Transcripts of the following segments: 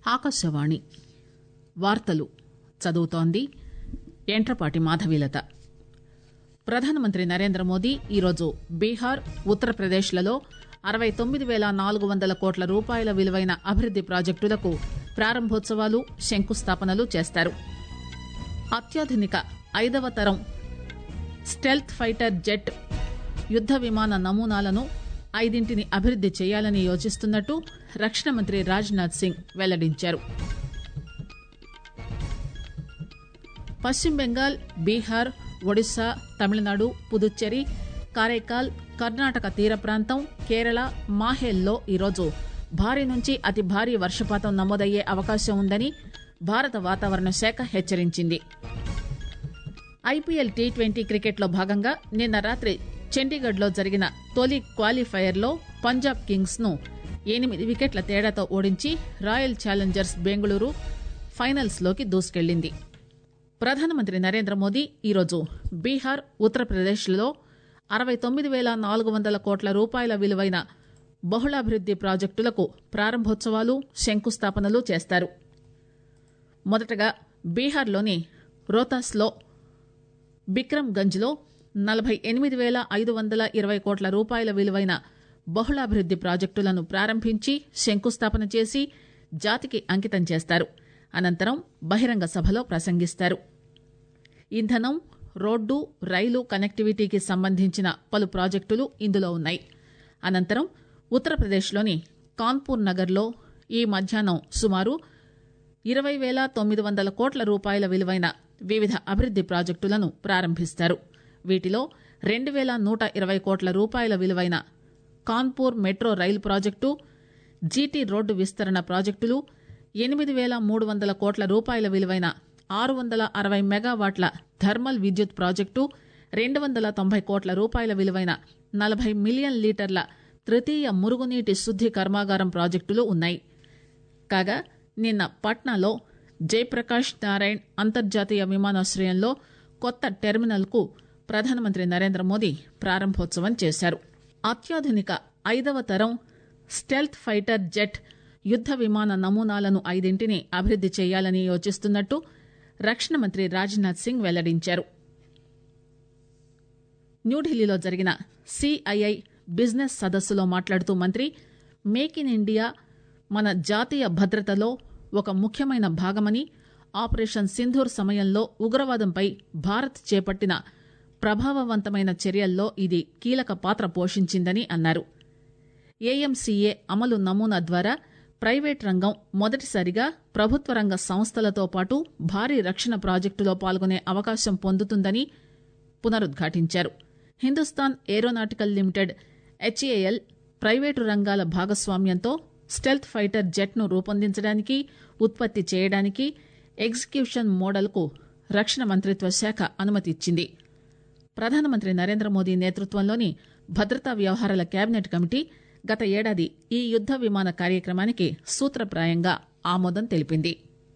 ఆకాశవాణి వార్తలు చదువుతోంది ఎంట్రపాటి మాధవీలత ప్రధానమంత్రి నరేంద్ర మోదీ ఈరోజు బీహార్ ఉత్తరప్రదేశ్లలో అరవై తొమ్మిది పేల నాలుగు వందల కోట్ల రూపాయల విలువైన అభివృద్ది ప్రాజెక్టులకు ప్రారంభోత్సవాలు శంకుస్థాపనలు చేస్తారు అత్యాధునిక ఐదవ తరం స్టెల్త్ ఫైటర్ జెట్ యుద్ద విమాన నమూనాలను ఐదింటిని అభివృద్ది చేయాలని యోచిస్తున్నట్టు రక్షణ మంత్రి రాజ్నాథ్ సింగ్ వెల్లడించారు పశ్చిమ బెంగాల్ బీహార్ ఒడిశా తమిళనాడు పుదుచ్చేరి కారైకాల్ కర్ణాటక తీర ప్రాంతం కేరళ మాహేల్లో ఈరోజు భారీ నుంచి అతి భారీ వర్షపాతం నమోదయ్యే అవకాశం ఉందని భారత వాతావరణ శాఖ హెచ్చరించింది ఐపీఎల్ టీ ట్వంటీ క్రికెట్లో భాగంగా నిన్న రాత్రి చండీగఢ్లో జరిగిన తొలి క్వాలిఫైయర్లో పంజాబ్ కింగ్స్ ను ఎనిమిది వికెట్ల తేడాతో ఓడించి రాయల్ ఛాలెంజర్స్ బెంగళూరు ఫైనల్స్ లోకి దూసుకెళ్లింది ప్రధానమంత్రి నరేంద్ర మోదీ ఈరోజు బీహార్ ఉత్తరప్రదేశ్లలో అరవై తొమ్మిది పేల నాలుగు వందల కోట్ల రూపాయల విలువైన బహుళాభివృద్ది ప్రాజెక్టులకు ప్రారంభోత్సవాలు శంకుస్థాపనలు చేస్తారు మొదటగా బీహార్లోని రోతాస్లో బిక్రమ్ గంజ్లో నలభై ఎనిమిది పేల ఐదు వందల ఇరవై కోట్ల రూపాయల విలువైన బహుళాభివృద్ది ప్రాజెక్టులను ప్రారంభించి శంకుస్థాపన చేసి జాతికి అంకితం చేస్తారు అనంతరం బహిరంగ సభలో ప్రసంగిస్తారు ఇంధనం రోడ్డు రైలు కనెక్టివిటీకి సంబంధించిన పలు ప్రాజెక్టులు ఇందులో ఉన్నాయి అనంతరం ఉత్తరప్రదేశ్లోని కాన్పూర్ నగర్లో ఈ మధ్యాహ్నం సుమారు ఇరవై పేల తొమ్మిది వందల కోట్ల రూపాయల విలువైన వివిధ అభివృద్ది ప్రాజెక్టులను ప్రారంభిస్తారు వీటిలో రెండు పేల నూట ఇరవై కోట్ల రూపాయల విలువైన Kanpur metro rail project GT road విస్తరణ ప్రాజెక్టులు ఎనిమిది పేల మూడు వందల కోట్ల రూపాయల విలువైన ఆరు వందల అరవై మెగావాట్ల థర్మల్ విద్యుత్ ప్రాజెక్టు రెండు వందల తొంభై కోట్ల రూపాయల విలువైన నలభై మిలియన్ లీటర్ల తృతీయ మురుగునీటి శుద్ది కర్మాగారం ప్రాజెక్టులు ఉన్నాయి కాగా నిన్న పాట్నాలో జయప్రకాష్ నారాయణ్ అంతర్జాతీయ విమానాశ్రయంలో కొత్త టెర్మినల్ కు ప్రధానమంత్రి నరేంద్ర మోదీ ప్రారంభోత్సవం చేశారు అత్యాధునిక ఐదవ తరం స్టెల్త్ ఫైటర్ జెట్ యుద్ద విమాన నమూనాలను ఐదింటిని అభివృద్ది చేయాలని యోచిస్తున్నట్టు రక్షణ మంత్రి రాజ్నాథ్ సింగ్ వెల్లడించారు న్యూఢిల్లీలో జరిగిన సిఐఐ బిజినెస్ సదస్సులో మాట్లాడుతూ మంత్రి మేక్ ఇన్ ఇండియా మన జాతీయ భద్రతలో ఒక ముఖ్యమైన భాగమని ఆపరేషన్ సింధూర్ సమయంలో ఉగ్రవాదంపై భారత్ చేపట్టిన ప్రభావవంతమైన చర్యల్లో ఇది కీలక పాత్ర పోషించిందని అన్నారు ఏఎంసీఏ అమలు నమూనా ద్వారా ప్రైవేట్ రంగం మొదటిసారిగా ప్రభుత్వ రంగ సంస్థలతో పాటు భారీ రక్షణ ప్రాజెక్టులో పాల్గొనే అవకాశం పొందుతుందని పునరుద్ఘాటించారు Hindustan Aeronautical Limited HAL private రంగాల భాగస్వామ్యంతో స్టెల్త్ ఫైటర్ జెట్ను రూపొందించడానికి ఉత్పత్తి చేయడానికి ఎగ్జిక్యూషన్ మోడల్కు రక్షణ మంత్రిత్వ శాఖ అనుమతి ఇచ్చింది ప్రధానమంత్రి నరేంద్ర మోదీ నేతృత్వంలోని భద్రతా వ్యవహారాల కేబినెట్ కమిటీ గత ఏడాది ఈ యుద్ద విమాన కార్యక్రమానికి సూత్రప్రాయంగా ఆమోదం తెలిపింది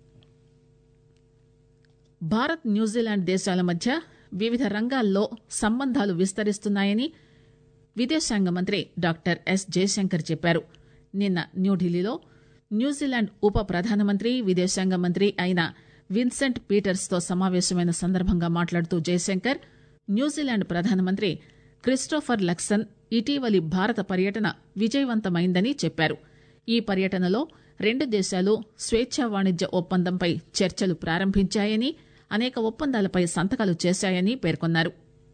భారత్ న్యూజిలాండ్ దేశాల మధ్య వివిధ రంగాల్లో సంబంధాలు విస్తరిస్తున్నాయని విదేశాంగ మంత్రి డాక్టర్ ఎస్ జయశంకర్ చెప్పారు నిన్న న్యూఢిల్లీలో న్యూజిలాండ్ ఉప ప్రధానమంత్రి విదేశాంగ మంత్రి అయిన విన్సెంట్ పీటర్స్ తో సమావేశమైన సందర్భంగా మాట్లాడుతూ జయశంకర్ న్యూజిలాండ్ ప్రధానమంత్రి క్రిస్టోఫర్ లక్సన్ ఇటీవలి భారత పర్యటన విజయవంతమైందని చెప్పారు ఈ పర్యటనలో రెండు దేశాలు స్వేచ్ఛా వాణిజ్య ఒప్పందంపై చర్చలు ప్రారంభించాయని అనేక ఒప్పందాలపై సంతకాలు చేశాయని పేర్కొన్నారు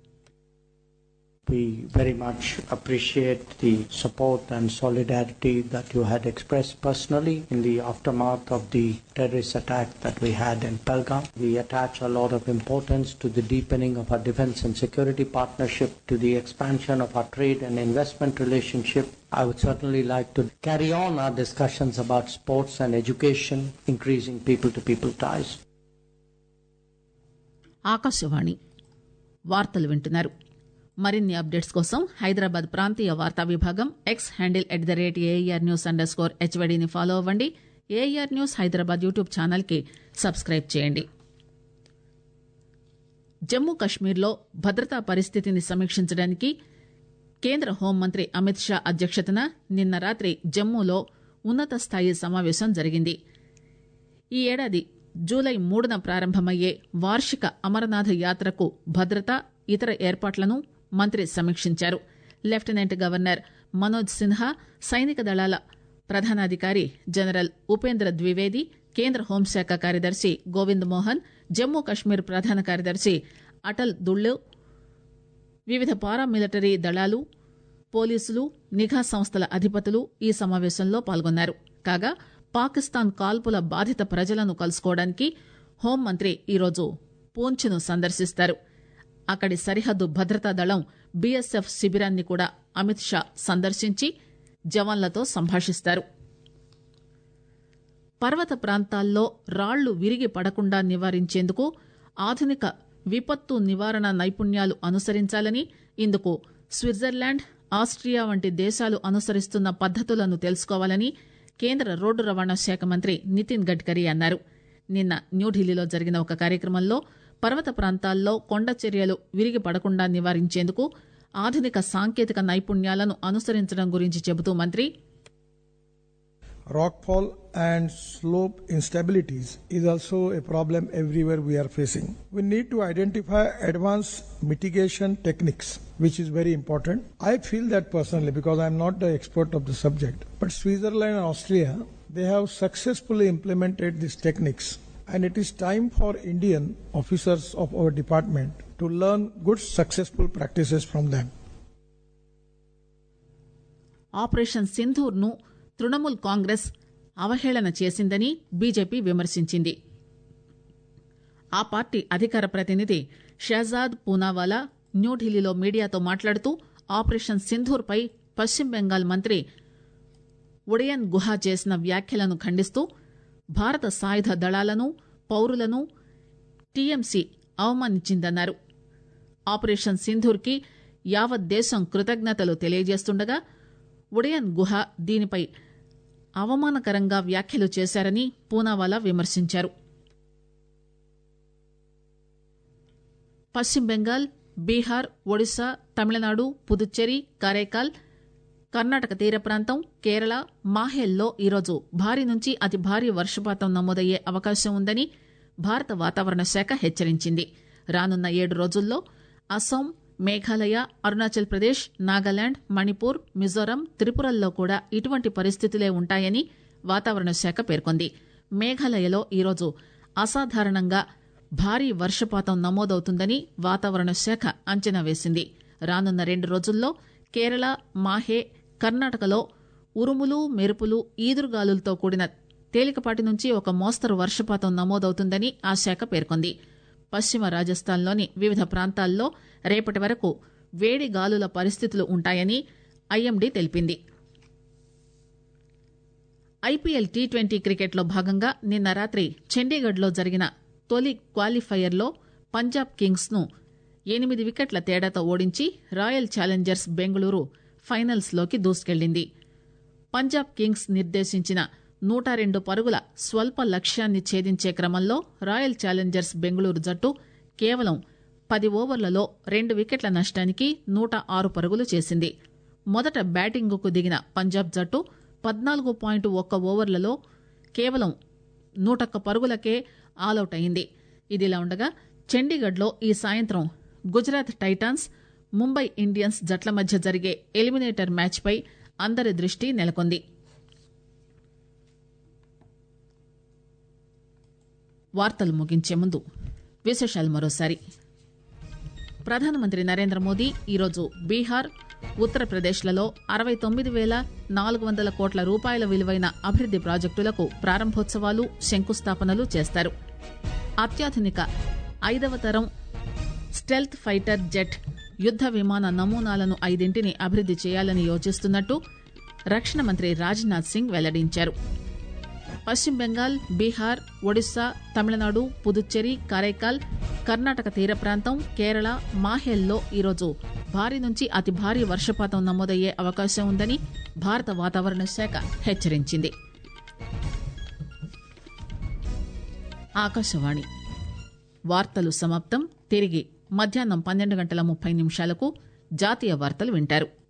We very much appreciate the support and solidarity that you had expressed personally in the aftermath of the terrorist attack that we had in Pelgam. We attach a lot of importance to the deepening of our defense and security partnership, to the expansion of our trade and investment relationship. I would certainly like to carry on our discussions about sports and education, increasing people to people ties. Akashvani వార్తలు వింటున్నారు మరిన్ని updates కోసం హైదరాబాద్ ప్రాంతీయ వార్తా విభాగం X handle at the rate AIR news underscore హెచ్వడిని follow అవ్వండి AIR news Hyderabad YouTube channel కి సబ్స్క్రైబ్ చేయండి జమ్మూ కశ్మీర్లో భద్రతా పరిస్థితిని సమీక్షించడానికి కేంద్ర హోంమంత్రి అమిత్ షా అధ్యక్షతన నిన్న రాత్రి జమ్మూలో ఉన్నత స్థాయి సమావేశం జరిగింది ఈ ఏడాది జూలై మూడున ప్రారంభమయ్యే వార్షిక అమరనాథ యాత్రకు భద్రత ఇతర ఏర్పాట్లను మంత్రి సమీక్షించారు లెఫ్టినెంట్ గవర్నర్ మనోజ్ సిన్హా సైనిక దళాల ప్రధానాధికారి జనరల్ ఉపేంద్ర ద్వివేది కేంద్ర హోంశాఖ కార్యదర్శి గోవింద్ మోహన్ జమ్మూ కశ్మీర్ ప్రధాన కార్యదర్శి అటల్ దుల్లు వివిధ పారామిలిటరీ దళాలు పోలీసులు నిఘా సంస్థల అధిపతులు ఈ సమావేశంలో పాల్గొన్నారు కాగా పాకిస్తాన్ కాల్పుల బాధిత ప్రజలను కలుసుకోవడానికి హోంమంత్రి ఈరోజు పూంచ్ను సందర్శిస్తారు అక్కడి సరిహద్దు భద్రతా దళం బీఎస్ఎఫ్ శిబిరాన్ని కూడా అమిత్ షా సందర్శించి జవాన్లతో సంభాషిస్తారు పర్వత ప్రాంతాల్లో రాళ్లు విరిగి పడకుండా నివారించేందుకు ఆధునిక విపత్తు నివారణ నైపుణ్యాలు అనుసరించాలని ఇందుకు స్విట్జర్లాండ్ ఆస్ట్రియా వంటి దేశాలు అనుసరిస్తున్న పద్దతులను తెలుసుకోవాలని కేంద్ర రోడ్డు రవాణా శాఖ మంత్రి నితిన్ గడ్కరీ అన్నారు నిన్న న్యూఢిల్లీలో జరిగిన ఒక కార్యక్రమంలో పర్వత ప్రాంతాల్లో కొండ చర్యలు విరిగి పడకుండా నివారించేందుకు ఆధునిక సాంకేతిక నైపుణ్యాలను అనుసరించడం గురించి చెబుతూ మంత్రి Rockfall and slope instabilities is also a problem everywhere we are facing. We need to identify advanced mitigation techniques, which is very important. I feel that personally because I'm not the expert of the subject. But Switzerland and Austria, they have successfully implemented these techniques. And it is time for Indian officers of our department to learn good successful practices from them. Operation సింధూర్ను తృణమూల్ కాంగ్రెస్ అవహేళన చేసిందని BJP విమర్శించింది ఆ party అధికార ప్రతినిధి షహజాద్ పూనావాలా న్యూఢిల్లీలో మీడియాతో మాట్లాడుతూ operation సింధూర్పై పశ్చిమ బెంగాల్ మంత్రి ఉడయన్ గుహ చేసిన వ్యాఖ్యలను ఖండిస్తూ భారత సాయుధ దళాలను పౌరులను టీఎంసీ అవమానించిందన్నారు ఆపరేషన్ సింధూర్కి యావత్ దేశం కృతజ్ఞతలు తెలియజేస్తుండగా ఉడయన్ గుహ దీనిపై అవమానకరంగా వ్యాఖ్యలు చేశారని పూనావాలా విమర్శించారు పశ్చిమ బెంగాల్ బీహార్ ఒడిశా తమిళనాడు పుదుచ్చేరి కారైకాల్ కర్ణాటక తీర ప్రాంతం కేరళ మాహేల్లో ఈరోజు భారీ నుంచి అతి భారీ వర్షపాతం నమోదయ్యే అవకాశం ఉందని భారత వాతావరణ శాఖ హెచ్చరించింది రానున్న ఏడు రోజుల్లో అస్సాం మేఘాలయ అరుణాచల్ ప్రదేశ్ నాగాలాండ్ మణిపూర్ మిజోరం త్రిపురల్లో కూడా ఇటువంటి పరిస్థితులే ఉంటాయని వాతావరణ శాఖ పేర్కొంది మేఘాలయలో ఈరోజు అసాధారణంగా భారీ వర్షపాతం నమోదవుతుందని వాతావరణ శాఖ అంచనా వేసింది రానున్న రెండు రోజుల్లో కేరళ మాహే కర్ణాటకలో ఉరుములు మెరుపులు ఈదురుగాలులతో కూడిన తేలికపాటి నుంచి ఒక మోస్తరు వర్షపాతం నమోదవుతుందని ఆ శాఖ పేర్కొంది పశ్చిమ రాజస్థాన్లోని వివిధ ప్రాంతాల్లో రేపటి వరకు వేడి గాలుల పరిస్థితులు ఉంటాయని ఐఎండీ తెలిపింది ఐపీఎల్ టీ ట్వంటీ క్రికెట్లో భాగంగా నిన్న రాత్రి చండీగఢ్లో జరిగిన తొలి క్వాలిఫైయర్లో పంజాబ్ కింగ్స్ ను ఎనిమిది వికెట్ల తేడాతో ఓడించి రాయల్ ఛాలెంజర్స్ బెంగళూరు ఫైనల్స్ లోకి దూసుకెళ్లింది పంజాబ్ కింగ్స్ నిర్దేశించిన నూట రెండు పరుగుల స్వల్ప లక్ష్యాన్ని ఛేదించే క్రమంలో రాయల్ ఛాలెంజర్స్ బెంగళూరు జట్టు కేవలం పది ఓవర్లలో రెండు వికెట్ల నష్టానికి నూట ఆరు పరుగులు చేసింది మొదట బ్యాటింగుకు దిగిన పంజాబ్ జట్టు పద్నాలుగు పాయింట్ ఒక్క ఓవర్లలో కేవలం నూటొక్క పరుగులకే ఆలౌట్ అయింది ఇదిలా ఉండగా చండీగఢ్లో ఈ సాయంత్రం గుజరాత్ టైటాన్స్ ముంబై ఇండియన్స్ జట్ల మధ్య జరిగే ఎలిమినేటర్ మ్యాచ్పై అందరి దృష్టి నెలకొంది వార్తలు ముగించే ముందు విశేషాలు మరోసారి ప్రధానమంత్రి నరేంద్ర మోదీ ఈరోజు బీహార్ ఉత్తరప్రదేశ్లలో అరవై తొమ్మిది వేల నాలుగు వందల కోట్ల రూపాయల విలువైన అభివృద్ది ప్రాజెక్టులకు ప్రారంభోత్సవాలు శంకుస్థాపనలు చేస్తారు అత్యాధునిక ఐదవ తరం స్టెల్త్ ఫైటర్ జెట్ యుద్ద విమాన నమూనాలను ఐదింటిని అభివృద్ది చేయాలని యోచిస్తున్నట్టు రక్షణ మంత్రి రాజ్నాథ్ సింగ్ వెల్లడించారు పశ్చిమ బెంగాల్ బీహార్ ఒడిశా తమిళనాడు పుదుచ్చేరి కారైకాల్ కర్ణాటక తీర ప్రాంతం కేరళ మాహేల్లో ఈరోజు భారీ నుంచి అతి భారీ వర్షపాతం నమోదయ్యే అవకాశం ఉందని భారత వాతావరణ శాఖ హెచ్చరించింది ఆకాశవాణి వార్తలు సమాప్తం తిరిగి మధ్యాహ్నం పన్నెండు గంటల ముప్పై నిమిషాలకు జాతీయ వార్తలు వింటారు